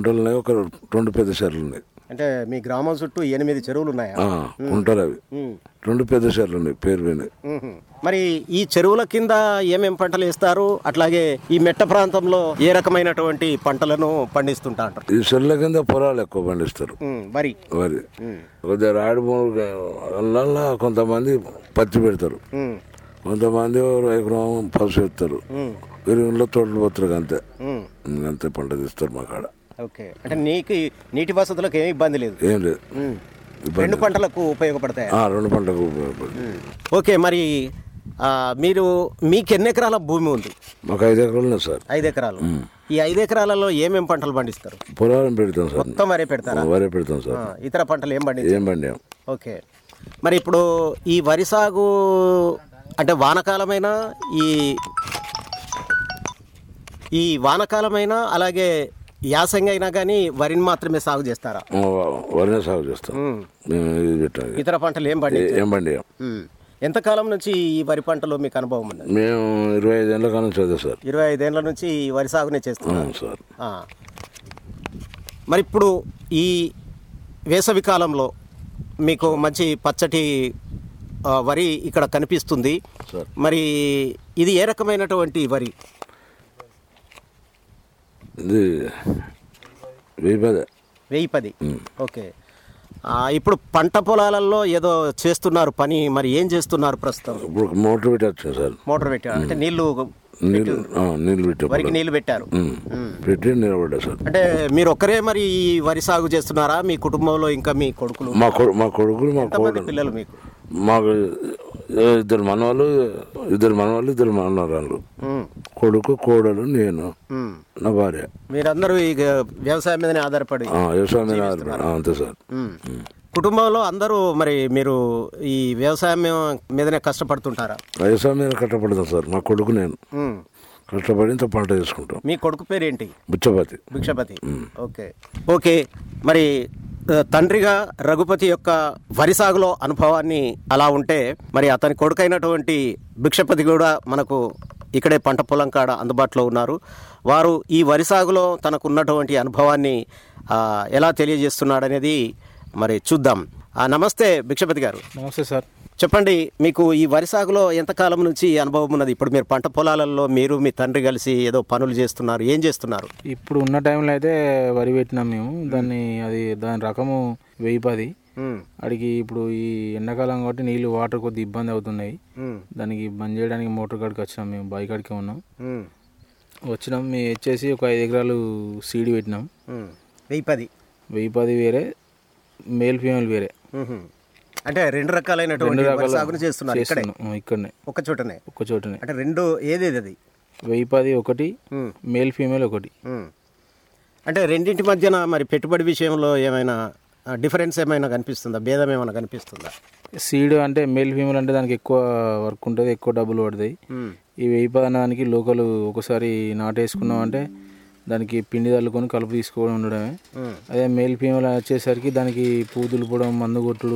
కుంటలు ఉన్నాయి ఒక రెండు పెద్ద చెర్లు ఉన్నాయి అంటే మీ గ్రామం చుట్టూ ఎనిమిది చెరువులు ఉన్నాయా ఆ, కుంటలు అవి ఉమ్. రెండు పెద్ద చెర్లు ఉన్నాయి పేరు పోయినాయి మ్మ్. మరి ఈ చెరువుల కింద ఏమేం పంటలు వేస్తారు అట్లాగే ఈ మెట్ట ప్రాంతంలో ఏ రకమైనటువంటి పంటలను పండిస్తుంటా అంటారు ఈ చెర్ల కింద పొలాలు ఎక్కువ పండిస్తారు మ్మ్. వరి వరి కొద్దిగా రాడి భూములు కొంతమంది పత్తి పెడతారు మ్మ్. కొంతమంది ఓ ఎకరం పసుపు వేస్తారు మ్మ్. పెరుగులో తోటలు పోతారు అంతే మ్మ్. అంతే పంట తీస్తారు మా కాడ ఓకే అంటే నీకు నీటి వసతులకు ఏమి ఇబ్బంది లేదు ఏం లేదు మ్మ్. ఇబ్బంది రెండు పంటలకు ఉపయోగపడతాయి ఆ, రెండు పంటలకు ఉపయోగపడుతుంది ఓకే మరి ఆ, మీరు మీకు ఎన్ని ఎకరాల భూమి ఉంది మాకు ఐదు ఎకరాలు ఉన్నాయి సార్ ఐదు ఎకరాలు ఈ ఐదు ఎకరాలలో ఏమేం పంటలు పండిస్తారు పొలాలను పెడతాం సార్ మొత్తం వరే పెడతారా వరే పెడతాం సార్ ఆ, ఇతర పంటలు ఏం పండించారు ఏం పండాం ఓకే మరి ఇప్పుడు ఈ వరి సాగు అంటే వానకాలమైన ఈ ఈ వానకాలమైన అలాగే యాసంగి అయినా కానీ వరిని మాత్రమే సాగు చేస్తారా ఆ, వరినే సాగు చేస్తాం ఉమ్. మేము ఇది పెట్టాం ఇతర పంటలు ఏం పండి ఏం పండాం ఎంతకాలం నుంచి ఈ వరి పంటలో మీకు అనుభవం ఉన్నది మేము ఇరవై ఐదు ఏళ్ళ కాలం చదివాం సార్ ఇరవై ఐదేళ్ల నుంచి ఈ వరి సాగునే చేస్తున్నారు అవును సార్ ఆ. మరి ఇప్పుడు ఈ వేసవి కాలంలో మీకు మంచి పచ్చటి ఆ, వరి ఇక్కడ కనిపిస్తుంది సార్ మరి ఇది ఏ రకమైనటువంటి వరి ఇది వెయ్యి పదే వెయ్యి పది ఓకే ఆ, ఇప్పుడు పంట పొలాలలో ఏదో చేస్తున్నారు పని మరి ఏం చేస్తున్నారు ప్రస్తుతం ఇప్పుడు మోటార్ పెట్టి వచ్చింది సార్ మోటార్ పెట్టారు అంటే నీళ్లు నీళ్ళు ఆ, నీళ్ళు పెట్టాం వరికి నీళ్లు పెట్టారు ఉమ్. పెట్టి నిలబడ్డా సార్ అంటే మీరు ఒక్కరే మరి ఈ వరి సాగు చేస్తున్నారా మీ కుటుంబంలో ఇంకా మీ కొడుకులు మా కొడు మా కొడుకులు మా ఎంతమంది కోడలు పిల్లలు మీకు మాకు ఇద్దరు మనవాళ్ళు ఇద్దరు మనవాళ్ళు ఇద్దరు మనవరాళ్ళు ఉమ్, కొడుకు కోడలు నేను ఉమ్. నా భార్య మీరందరూ ఇక వ్యవసాయం మీదనే ఆధారపడి ఆ, వ్యవసాయం మీద ఆధారపడి- ఆ, అంతే సార్ ఉమ్. కుటుంబంలో అందరూ మరి మీరు ఈ వ్యవసాయం మీదనే కష్టపడుతుంటారా వ్యవసాయం మీద కష్టపడతాం సార్ మా కొడుకు నేను ఉమ్. కష్టపడి ఇంత పంట చేసుకుంటాం మీ కొడుకు పేరేంటి బుచ్చపతి భిక్షపతి ఓకే ఓకే మరి ఆ, తండ్రిగా రఘుపతి యొక్క వరి సాగులో అనుభవాన్ని అలా ఉంటే మరి అతని కొడుకైనటువంటి భిక్షపతి కూడా మనకు ఇక్కడే పంట పొలం కాడ అందుబాటులో ఉన్నారు వారు ఈ వరి సాగులో తనకు ఉన్నటువంటి అనుభవాన్ని ఆ, ఎలా తెలియజేస్తున్నాడనేది మరి చూద్దాం ఆ, నమస్తే భిక్షపతి గారు నమస్తే సార్ చెప్పండి మీకు ఈ వరి సాగులో ఎంతకాలం నుంచి ఈ అనుభవం ఉన్నది ఇప్పుడు మీరు పంట పొలాలలో మీరు మీ తండ్రి కలిసి ఏదో పనులు చేస్తున్నారు ఏం చేస్తున్నారు ఇప్పుడు ఉన్న టైంలో అయితే వరి పెట్టినాం మేము దాన్ని అది దాని రకము వెయ్యి పది ఉమ్, అడిగి ఇప్పుడు ఈ ఎండాకాలం కాబట్టి నీళ్ళు వాటర్ కొద్ది ఇబ్బంది అవుతున్నాయి ఉమ్, దానికి బంద్ చేయడానికి మోటార్ కాడికి వచ్చినాం మేము బావి కాడికే ఉన్నాం ఉమ్. వచ్చినాం మేము వచ్చేసి ఒక ఐదు ఎకరాలు సీడ్ పెట్టినాం ఉమ్, వెయ్యి పది వెయ్యి పది వేరే మేల్ ఫీమేల్ వేరే ఉహు. అంటే రెండు రకాలైనటువంటి వరి సాగును చేస్తున్నారు ఇక్కడే చేస్తున్నాం ఇక్కడనే ఒక చోటనే ఒక్క చోటనే అంటే రెండు ఏదేది అది వెయ్యి పది ఒకటి ఉమ్, మేల్ ఫీమేల్ ఒకటి ఉమ్. అంటే రెండింటి మధ్యన మరి పెట్టుబడి విషయంలో ఏమైనా ఆ, డిఫరెన్స్ ఏమైనా కనిపిస్తుందా భేదం ఏమైనా కనిపిస్తుందా సీడ్ అంటే మేల్ ఫీమేల్ అంటే దానికి ఎక్కువ వర్క్ ఉంటుంది ఎక్కువ డబ్బులు పడతాయి ఉమ్, ఈ వెయ్యి పదనానికి లోకల్ ఒకసారి నాటేసుకున్నాం అంటే దానికి పిండి చల్లుకొని కలుపు తీసుకోవడం ఉండడమే ఉమ్, అదే మేల్ ఫీమేల్ వచ్చేసరికి దానికి పువ్వు దులపడం మందు కొట్టుడు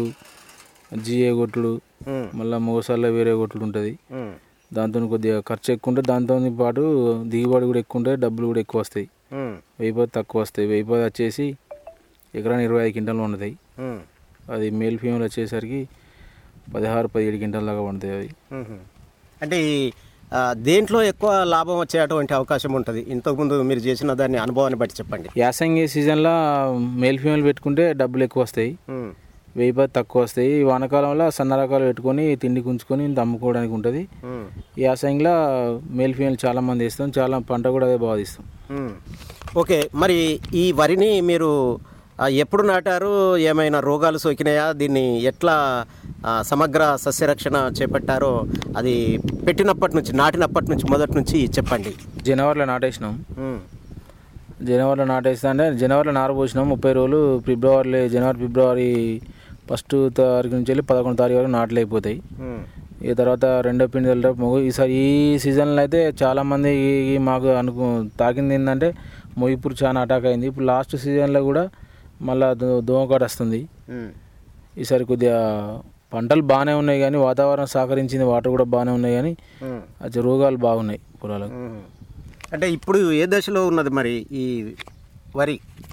జిఏ కొట్టుడు ఉమ్, మళ్ళీ మోసాల్లో వేరే కొట్టుడు ఉంటుంది ఉమ్, దాంతో కొద్దిగా ఖర్చు ఎక్కువ ఉంటే దాంతో పాటు దిగుబడి కూడా ఎక్కువ ఉంటే డబ్బులు కూడా ఎక్కువ వస్తాయి ఉమ్, వెయ్యి పది తక్కువ వస్తాయి వెయ్యి పది వచ్చేసి ఎకరానికి ఇరవై ఐదు క్వింటాలు వండుతాయి ఉమ్, అది మేల్ ఫీమేల్ వచ్చేసరికి పదహారు పదిహేడు క్వింటాల దాకా వండుతాయి అవి ఉహు. అంటే ఈ ఆ, దేంట్లో ఎక్కువ లాభం వచ్చేటువంటి అవకాశం ఉంటుంది ఇంతకుముందు మీరు చేసిన దాన్ని అనుభవాన్ని బట్టి చెప్పండి యాసంగి సీజన్లో మేల్ ఫీమేల్ పెట్టుకుంటే డబ్బులు ఎక్కువ వస్తాయి ఉమ్, వెయ్యి పది తక్కువ వస్తాయి ఈ వానాకాలంలో సన్న రకాలు పెట్టుకొని తిండి కుంచుకొని అమ్ముకోవడానికి ఉంటుంది ఉమ్, ఈ యాసంగిలో మేల్ ఫీమేల్ చాలా మంది ఇస్తాం చాలా పంట కూడా అదే బాగా తీస్తాం ఉమ్. ఓకే మరి ఈ వరిని మీరు ఆ, ఎప్పుడు నాటారు ఏమైనా రోగాలు సోకినాయా దీన్ని ఎట్లా ఆ, సమగ్ర సస్యరక్షణ చేపట్టారో అది పెట్టినప్పటి నుంచి నాటినప్పటి నుంచి మొదటి నుంచి చెప్పండి జనవరిలో నాటేసినాం ఉమ్, జనవరిలో నాటేస్తా అంటే జనవరిలో నార పోసినాం ముప్పై రోజులు ఫిబ్రవరి జనవరి ఫిబ్రవరి ఫస్ట్ తారీఖు నుంచి వెళ్ళి పదకొండు తారీఖు వరకు నాట్లు అయిపోతాయి ఉమ్, ఈ తర్వాత రెండో పిండి చల్లడం మొగు ఈసారి ఈ సీజన్లో అయితే చాలామంది ఈ- ఈ మాకు అనుకు తాకింది ఏంటంటే మొయ్యిపూర్ చాలా అటాక్ అయింది ఇప్పుడు లాస్ట్ సీజన్లో కూడా మళ్ళీ దోమకాట వస్తుంది ఉమ్, ఈసారి కొద్దిగా పంటలు బాగానే ఉన్నాయి కానీ వాతావరణం సహకరించింది వాటర్ కూడా బాగానే ఉన్నాయి కానీ ఉమ్, అది రోగాలు బాగున్నాయి పొలాలకు ఉమ్. అంటే ఇప్పుడు ఏ దశలో ఉన్నది మరి ఈ వరి